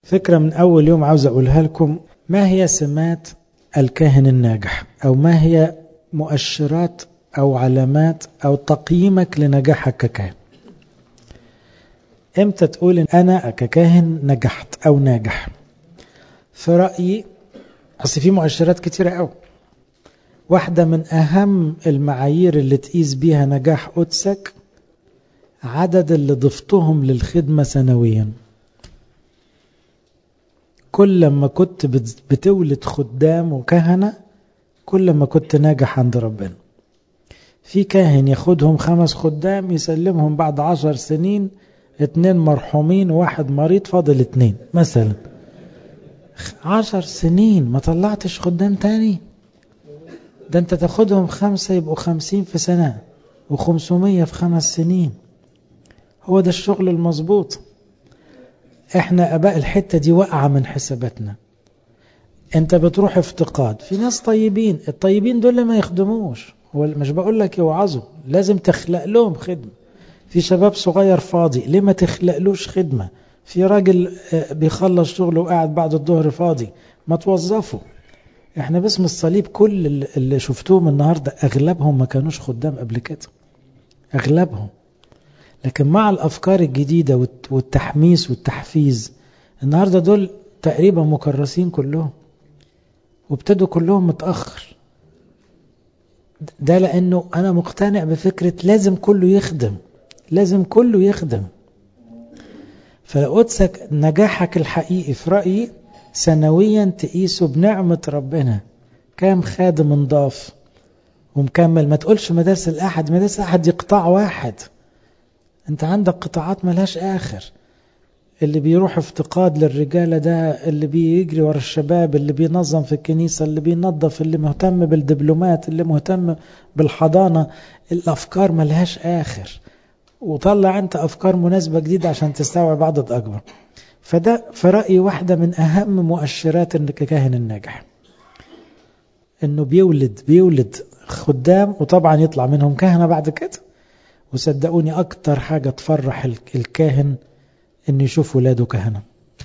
فكرة من أول يوم عاوز أقولها لكم ما هي سمات الكاهن الناجح أو ما هي مؤشرات أو علامات أو تقييمك لنجاحك ككاهن امتى تقول إن أنا ككاهن نجحت أو ناجح في رأيي أصل في مؤشرات كتيرة أوي واحدة من أهم المعايير اللي تقيس بيها نجاح قدسك عدد اللي ضفتهم للخدمة سنويا كل ما كنت بتولد خدام وكهنة كل ما كنت ناجح عند ربنا في كاهن ياخدهم خمس خدام يسلمهم بعد عشر سنين اتنين مرحومين وواحد مريض فاضل اتنين مثلا عشر سنين ما طلعتش خدام تاني ده انت تاخدهم خمسة يبقوا خمسين في سنة وخمسمية في خمس سنين هو ده الشغل المظبوط احنا اباء الحتة دي واقعة من حساباتنا انت بتروح افتقاد في ناس طيبين الطيبين دول ما يخدموش هو مش بقول لك يوعظوا لازم تخلق لهم خدمة في شباب صغير فاضي ليه ما تخلقلوش خدمة في راجل بيخلص شغله وقاعد بعد الظهر فاضي ما توظفه احنا باسم الصليب كل اللي شفتوهم النهاردة اغلبهم ما كانوش خدام قبل كده اغلبهم لكن مع الافكار الجديدة والتحميس والتحفيز النهاردة دول تقريبا مكرسين كلهم وابتدوا كلهم متأخر ده لانه انا مقتنع بفكرة لازم كله يخدم لازم كله يخدم فقدسك نجاحك الحقيقي في رأيي سنويا تقيسه بنعمة ربنا كام خادم انضاف ومكمل ما تقولش مدارس الأحد مدارس الأحد دي قطاع واحد انت عندك قطاعات ملهاش آخر اللي بيروح افتقاد للرجالة ده اللي بيجري ورا الشباب اللي بينظم في الكنيسة اللي بينظف اللي مهتم بالدبلومات اللي مهتم بالحضانة الأفكار ملهاش آخر وطلع انت أفكار مناسبة جديدة عشان تستوعب عدد أكبر فده في رأيي واحدة من أهم مؤشرات انك كاهن الناجح انه بيولد بيولد خدام وطبعا يطلع منهم كهنة بعد كده وصدقوني أكتر حاجة تفرح الكاهن انه يشوف ولاده كهنة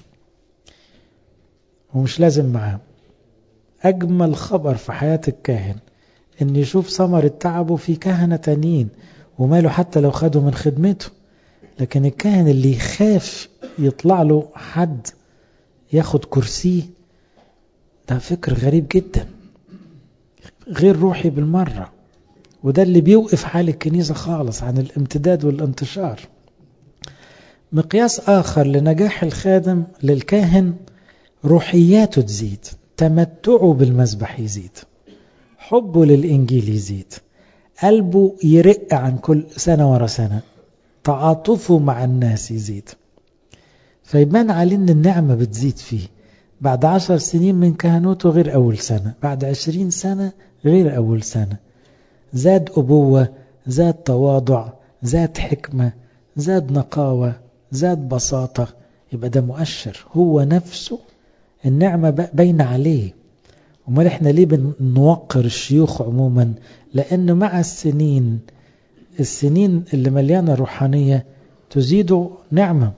ومش لازم معاه أجمل خبر في حياة الكاهن ان يشوف ثمرة تعبه في كهنة تانيين وماله حتى لو خده من خدمته لكن الكاهن اللي يخاف يطلع له حد ياخد كرسيه ده فكر غريب جدا غير روحي بالمرة وده اللي بيوقف حال الكنيسة خالص عن الامتداد والانتشار مقياس آخر لنجاح الخادم للكاهن روحياته تزيد تمتعه بالمسبح يزيد حبه للإنجيل يزيد قلبه يرق عن كل سنة ورا سنة تعاطفه مع الناس يزيد فيبان عليه ان النعمة بتزيد فيه بعد عشر سنين من كهنوته غير أول سنة بعد عشرين سنة غير أول سنة زاد أبوة زاد تواضع زاد حكمة زاد نقاوة زاد بساطة يبقى ده مؤشر هو نفسه النعمة باينة عليه امال احنا ليه بنوقر الشيوخ عموما لأنه مع السنين السنين اللي مليانة روحانية تزيد نعمة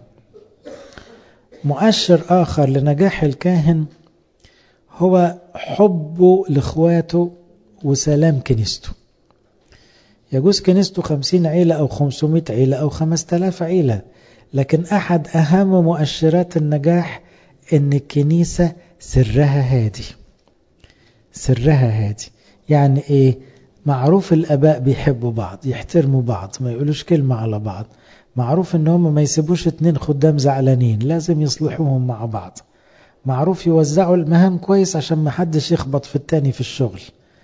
مؤشر آخر لنجاح الكاهن هو حبه لإخواته وسلام كنيسته يجوز كنيسته خمسين عيلة أو خمسمائة عيلة أو خمس تلاف عيلة لكن أحد أهم مؤشرات النجاح أن الكنيسة سرها هادي سرها هادي يعني إيه معروف الأباء بيحبوا بعض يحترموا بعض ما يقولوش كلمة على بعض معروف ان هم ما يسيبوش اتنين خدام زعلانين لازم يصلحوهم مع بعض معروف يوزعوا المهام كويس عشان ما حدش يخبط في التاني في الشغل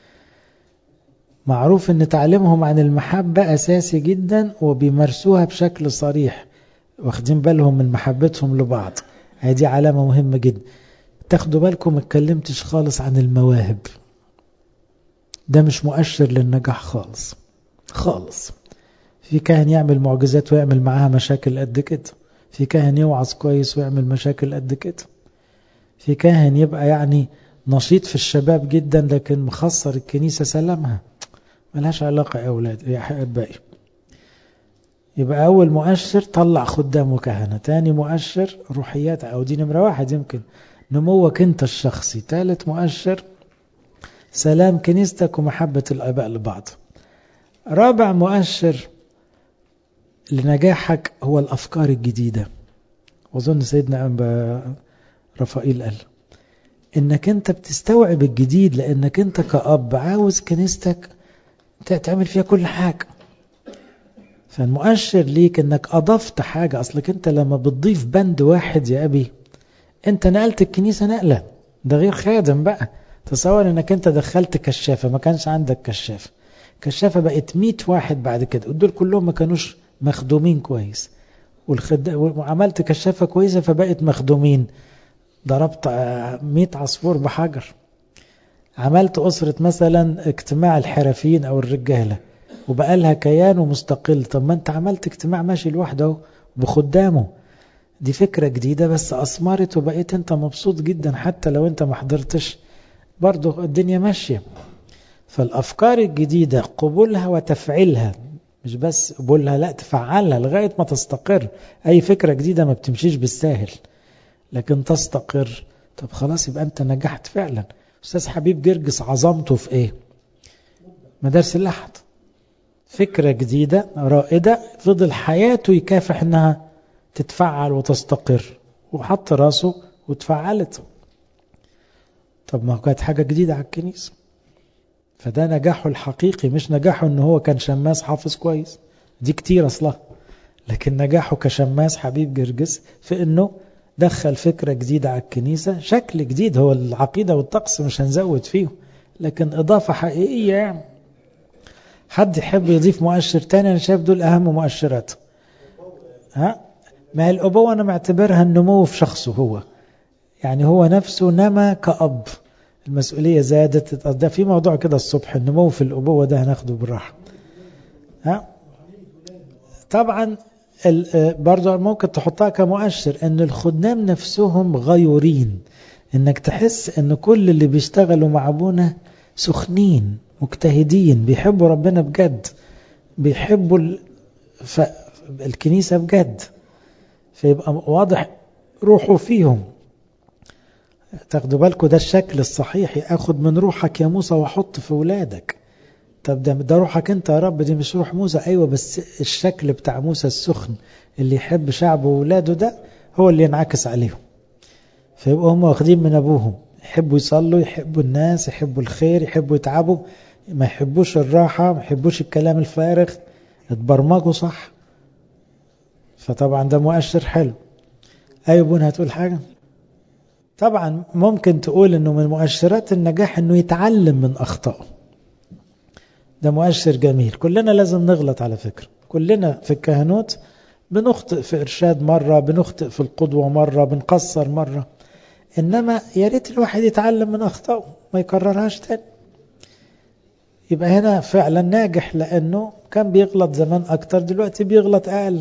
معروف ان تعليمهم عن المحبة اساسي جدا وبيمارسوها بشكل صريح واخدين بالهم من محبتهم لبعض هذه علامة مهمة جدا تاخدوا بالكم اتكلمتش خالص عن المواهب ده مش مؤشر للنجاح خالص خالص في كاهن يعمل معجزات ويعمل معاها مشاكل قد كده في كاهن يوعظ كويس ويعمل مشاكل قد كده في كاهن يبقى يعني نشيط في الشباب جدا لكن مخسر الكنيسة سلامها ملهاش علاقة يا أولاد يا أحبائي يبقى أول مؤشر طلع خدام وكهنة تاني مؤشر روحيات أو دي نمرة واحد يمكن نموك أنت الشخصي ثالث مؤشر سلام كنيستك ومحبة الآباء لبعض رابع مؤشر لنجاحك هو الأفكار الجديدة وظن سيدنا أبا رفائيل قال إنك أنت بتستوعب الجديد لأنك أنت كأب عاوز كنيستك تعمل فيها كل حاجة فالمؤشر ليك انك اضفت حاجة اصلك انت لما بتضيف بند واحد يا ابي انت نقلت الكنيسة نقلة ده غير خادم بقى تصور انك انت دخلت كشافة ما كانش عندك كشافة كشافة بقت 100 واحد بعد كده دول كلهم ما كانوش مخدومين كويس والخد... وعملت كشافة كويسة فبقت مخدومين ضربت 100 عصفور بحجر عملت أسرة مثلا اجتماع الحرفيين أو الرجالة وبقى لها كيان ومستقل طب ما انت عملت اجتماع ماشي لوحده بخدامه دي فكرة جديدة بس أثمرت وبقيت انت مبسوط جدا حتى لو انت ما حضرتش برضه الدنيا ماشية فالأفكار الجديدة قبولها وتفعيلها مش بس قبولها لا تفعلها لغاية ما تستقر أي فكرة جديدة ما بتمشيش بالساهل لكن تستقر طب خلاص يبقى أنت نجحت فعلا أستاذ حبيب جرجس عظمته في إيه مدارس الأحد فكرة جديدة رائدة فضل حياته يكافح انها تتفعل وتستقر وحط راسه وتفعلت طب ما كانت حاجة جديدة على الكنيسة فده نجاحه الحقيقي مش نجاحه ان هو كان شماس حافظ كويس دي كتير اصلا لكن نجاحه كشماس حبيب جرجس في انه دخل فكرة جديدة على الكنيسة شكل جديد هو العقيدة والطقس مش هنزود فيه لكن اضافة حقيقية يعني حد يحب يضيف مؤشر تاني انا شايف دول اهم مؤشرات ها ما هي الابوه انا معتبرها النمو في شخصه هو يعني هو نفسه نما كأب المسؤولية زادت ده في موضوع كده الصبح النمو في الأبوة ده هناخده بالراحة ها طبعا برضه ممكن تحطها كمؤشر ان الخدام نفسهم غيورين انك تحس ان كل اللي بيشتغلوا مع ابونا سخنين مجتهدين بيحبوا ربنا بجد بيحبوا ال... ف... الكنيسة بجد فيبقى واضح روحه فيهم تاخدوا بالكم ده الشكل الصحيح اخد من روحك يا موسى واحط في ولادك طب ده, ده روحك انت يا رب دي مش روح موسى ايوه بس الشكل بتاع موسى السخن اللي يحب شعبه وولاده ده هو اللي ينعكس عليهم فيبقوا هم واخدين من ابوهم يحبوا يصلوا يحبوا الناس يحبوا الخير يحبوا يتعبوا ما يحبوش الراحة ما يحبوش الكلام الفارغ اتبرمجوا صح فطبعا ده مؤشر حلو أيوة بون هتقول حاجة طبعا ممكن تقول انه من مؤشرات النجاح انه يتعلم من اخطائه ده مؤشر جميل كلنا لازم نغلط على فكرة كلنا في الكهنوت بنخطئ في إرشاد مرة بنخطئ في القدوة مرة بنقصر مرة إنما يا ريت الواحد يتعلم من أخطائه ما يكررهاش تاني يبقى هنا فعلا ناجح لأنه كان بيغلط زمان أكتر دلوقتي بيغلط أقل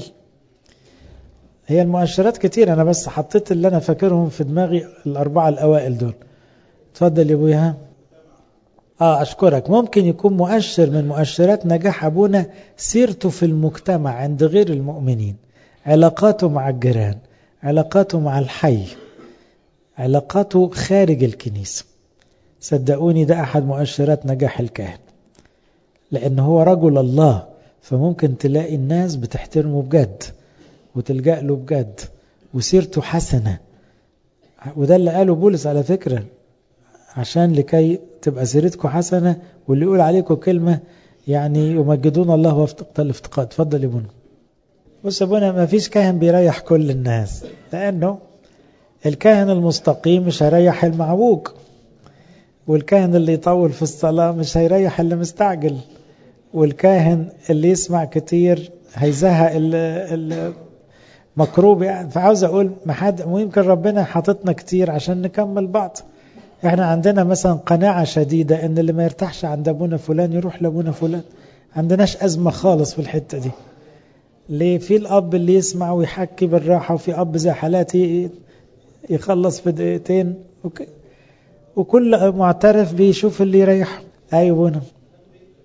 هي المؤشرات كتير أنا بس حطيت اللي أنا فاكرهم في دماغي الأربعة الأوائل دول تفضل يا أبويا آه أشكرك ممكن يكون مؤشر من مؤشرات نجاح أبونا سيرته في المجتمع عند غير المؤمنين علاقاته مع الجيران علاقاته مع الحي علاقاته خارج الكنيسة صدقوني ده أحد مؤشرات نجاح الكاهن لأن هو رجل الله فممكن تلاقي الناس بتحترمه بجد وتلجأ له بجد وسيرته حسنة وده اللي قاله بولس على فكرة عشان لكي تبقى سيرتكم حسنة واللي يقول عليكم كلمة يعني يمجدون الله وفق الافتقاد اتفضل يا ابونا بص يا ابونا ما فيش كاهن بيريح كل الناس لأنه الكاهن المستقيم مش هيريح المعوج والكاهن اللي يطول في الصلاة مش هيريح اللي مستعجل والكاهن اللي يسمع كتير هيزهق المكروب يعني فعاوز اقول ما حد ويمكن ربنا حاططنا كتير عشان نكمل بعض احنا عندنا مثلا قناعة شديدة ان اللي ما يرتاحش عند ابونا فلان يروح لابونا فلان عندناش ازمة خالص في الحتة دي ليه في الاب اللي يسمع ويحكي بالراحة وفي اب زي حالاتي يخلص في دقيقتين اوكي وكل معترف بيشوف اللي يريحه ايوه بونا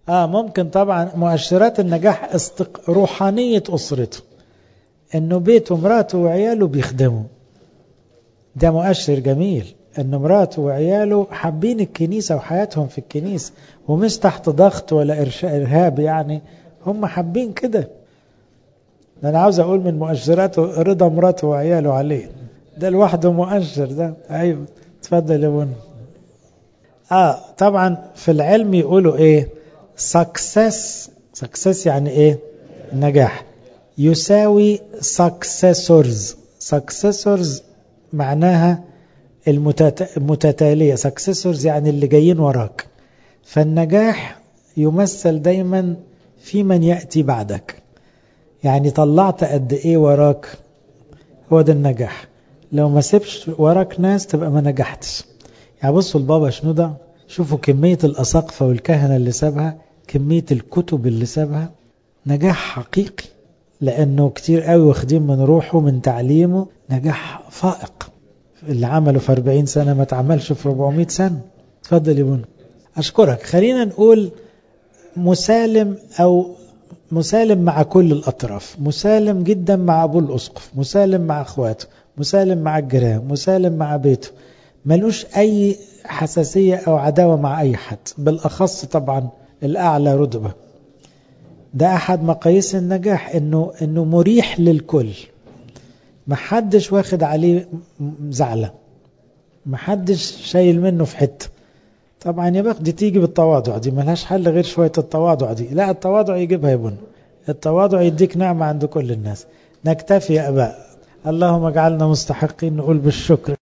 اه ممكن طبعا مؤشرات النجاح استق... روحانية أسرته انه بيته مراته وعياله بيخدموا ده مؤشر جميل ان مراته وعياله حابين الكنيسة وحياتهم في الكنيسة ومش تحت ضغط ولا إرهاب يعني هم حابين كده ده أنا عاوز أقول من مؤشراته رضا مراته وعياله عليه ده لوحده مؤشر ده أيوه اتفضل يا بني آه طبعا في العلم يقولوا إيه success success يعني إيه نجاح يساوي successors successors معناها المتتالية successors يعني اللي جايين وراك فالنجاح يمثل دايما في من يأتي بعدك يعني طلعت قد ايه وراك هو ده النجاح لو ما سبش وراك ناس تبقى ما نجحتش يعني بصوا البابا شنو ده شوفوا كمية الأساقفة والكهنة اللي سابها كمية الكتب اللي سابها نجاح حقيقي لأنه كتير قوي واخدين من روحه من تعليمه نجاح فائق اللي عمله في 40 سنة ما تعملش في 400 سنة تفضل يا بني أشكرك خلينا نقول مسالم أو مسالم مع كل الأطراف مسالم جدا مع أبو الأسقف مسالم مع أخواته مسالم مع الجيران مسالم مع بيته ملوش أي حساسية أو عداوة مع أي حد بالأخص طبعا الأعلى رتبة ده أحد مقاييس النجاح إنه إنه مريح للكل محدش واخد عليه زعلة محدش شايل منه في حته طبعا يا بخت دي تيجي بالتواضع دي ملهاش حل غير شوية التواضع دي لا التواضع يجيبها يا بن التواضع يديك نعمة عند كل الناس نكتفي يا أباء اللهم اجعلنا مستحقين نقول بالشكر